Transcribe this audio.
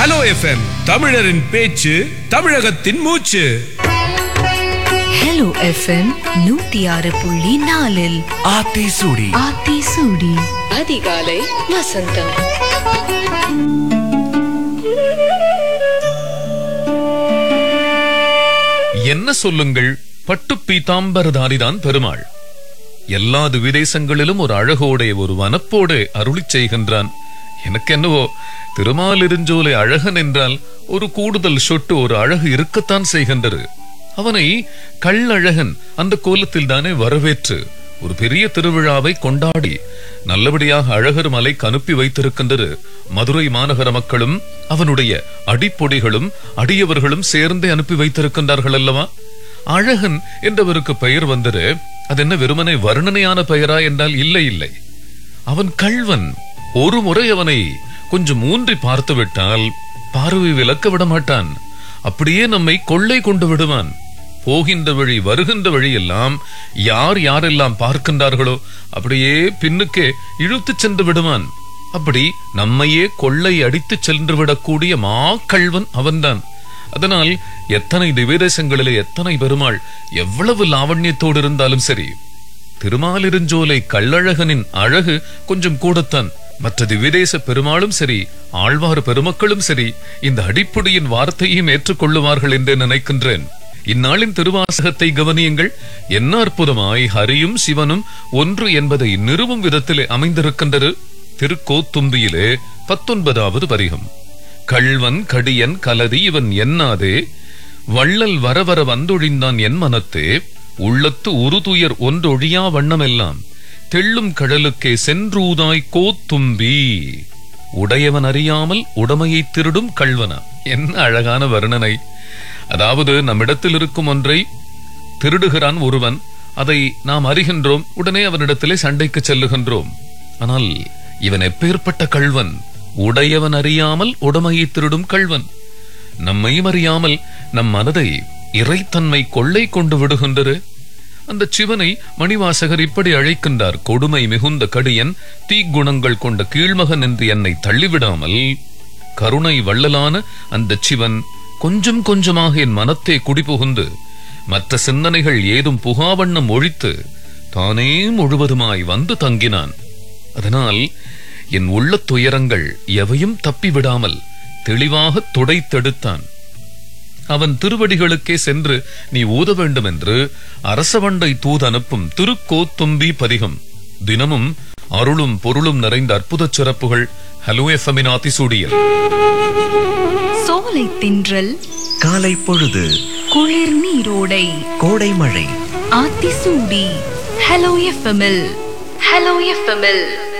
hello FM தமிழரின் பேச்சு தமிழகத்தின் மூச்சு ஹலோ எஃப்எம் நூத்தி ஆறு புள்ளி நாலில் ஆத்தி சூடி ஆத்தி சூடி அதிகாலை வசந்தம் என்ன சொல்லுங்கள் பட்டு பீதாம்பரதாரிதான் பெருமாள் எல்லா விதேசங்களிலும் ஒரு அழகோடே ஒரு வனப்போடே அருளிச் செய்கின்றான் எனக்கு என்னவோ திருமாலிருஞ்சோலை அழகன் என்றால் ஒரு கூடுதல் சொட்டு ஒரு அழகு இருக்கத்தான் செய்கின்றது அவனை கள்ளழகன் அந்த கோலத்தில் தானே வரவேற்று ஒரு பெரிய திருவிழாவை கொண்டாடி நல்லபடியாக அழகர் மலைக்கு அனுப்பி வைத்திருக்கின்றது மதுரை மாநகர மக்களும் அவனுடைய அடிப்பொடிகளும் அடியவர்களும் சேர்ந்தே அனுப்பி வைத்திருக்கின்றார்கள் அல்லவா அழகன் என்றவருக்கு பெயர் வந்தது அது என்ன வெறுமனே வர்ணனையான பெயரா என்றால் இல்லை இல்லை அவன் கள்வன் ஒரு முறை அவனை கொஞ்சம் ஊன்றி பார்த்து விட்டால் பார்வை விலக்க விட மாட்டான் அப்படியே நம்மை கொள்ளை கொண்டு விடுவான் போகின்ற வழி வருகின்ற வழி எல்லாம் யார் யாரெல்லாம் பார்க்கின்றார்களோ அப்படியே பின்னுக்கே இழுத்துச் சென்று விடுவான் அப்படி நம்மையே கொள்ளை அடித்துச் சென்று விடக்கூடிய மாக்கள்வன் அவன்தான் அதனால் எத்தனை திவ்யதேசங்களிலே எத்தனை பெருமாள் எவ்வளவு லாவண்யத்தோடு இருந்தாலும் சரி திருமாலிருஞ்சோலை கள்ளழகனின் அழகு கொஞ்சம் கூடத்தான் மற்ற திவ்யதேச பெருமாளும் சரி ஆழ்வார் பெருமக்களும் சரி இந்த அடிப்பொடியின் வார்த்தையும் ஏற்றுக்கொள்ளுவார்கள் என்று நினைக்கின்றேன் இந்நாளின் திருவாசகத்தை கவனியுங்கள் என்ன அற்புதமாய் ஹரியும் சிவனும் ஒன்று என்பதை நிறுவும் விதத்திலே அமைந்திருக்கின்றது திருக்கோத்தும்பியிலே பத்தொன்பதாவது வரிகம் கள்வன் கடியன் கலதி இவன் என்னாதே வள்ளல் வரவர வந்தொழிந்தான் என் மனத்தே உள்ளத்து உருதுயர் ஒன்றொழியா வண்ணமெல்லாம் தெள்ளும் கடலுக்கே சென்றூதாய் கோத்தும்பி உடையவன் அறியாமல் உடமையை திருடும் கள்வனா என்ன அழகான வர்ணனை அதாவது நம்மிடத்தில் இருக்கும் ஒன்றை திருடுகிறான் ஒருவன் அதை நாம் அறிகின்றோம் உடனே அவனிடத்திலே சண்டைக்கு செல்லுகின்றோம் ஆனால் இவன் எப்பேற்பட்ட கள்வன் உடையவன் அறியாமல் உடமையை திருடும் கள்வன் நம்மையும் அறியாமல் நம் மனதை இறைத்தன்மை கொள்ளை கொண்டு விடுகின்றது அந்த சிவனை மணிவாசகர் இப்படி அழைக்கின்றார் கொடுமை மிகுந்த கடியன் தீக்குணங்கள் கொண்ட கீழ்மகன் என்று என்னை தள்ளிவிடாமல் கருணை வள்ளலான அந்த சிவன் கொஞ்சம் கொஞ்சமாக என் மனத்தை குடிபுகுந்து மற்ற சிந்தனைகள் ஏதும் புகாவண்ணம் ஒழித்து தானே முழுவதுமாய் வந்து தங்கினான் அதனால் என் உள்ளத் துயரங்கள் எவையும் தப்பிவிடாமல் தெளிவாக துடைத்தெடுத்தான் அவன் திருவடிகளுக்கே சென்று நீ ஊத வேண்டும் என்று அரசவண்டை தூது அனுப்பும் திருக்கோத்தும்பி பதிகம் தினமும் அருளும் பொருளும் நிறைந்த அற்புத சிறப்புகள் ஹலோ எஃப்எம்மின் ஆத்திசூடியல் சோலை தின்றல் காலை பொழுது குளிர் நீரோடை கோடை மழை ஆத்தி சூடி ஹலோ எஃப்எம்எல் ஹலோ எஃப்எம்எல்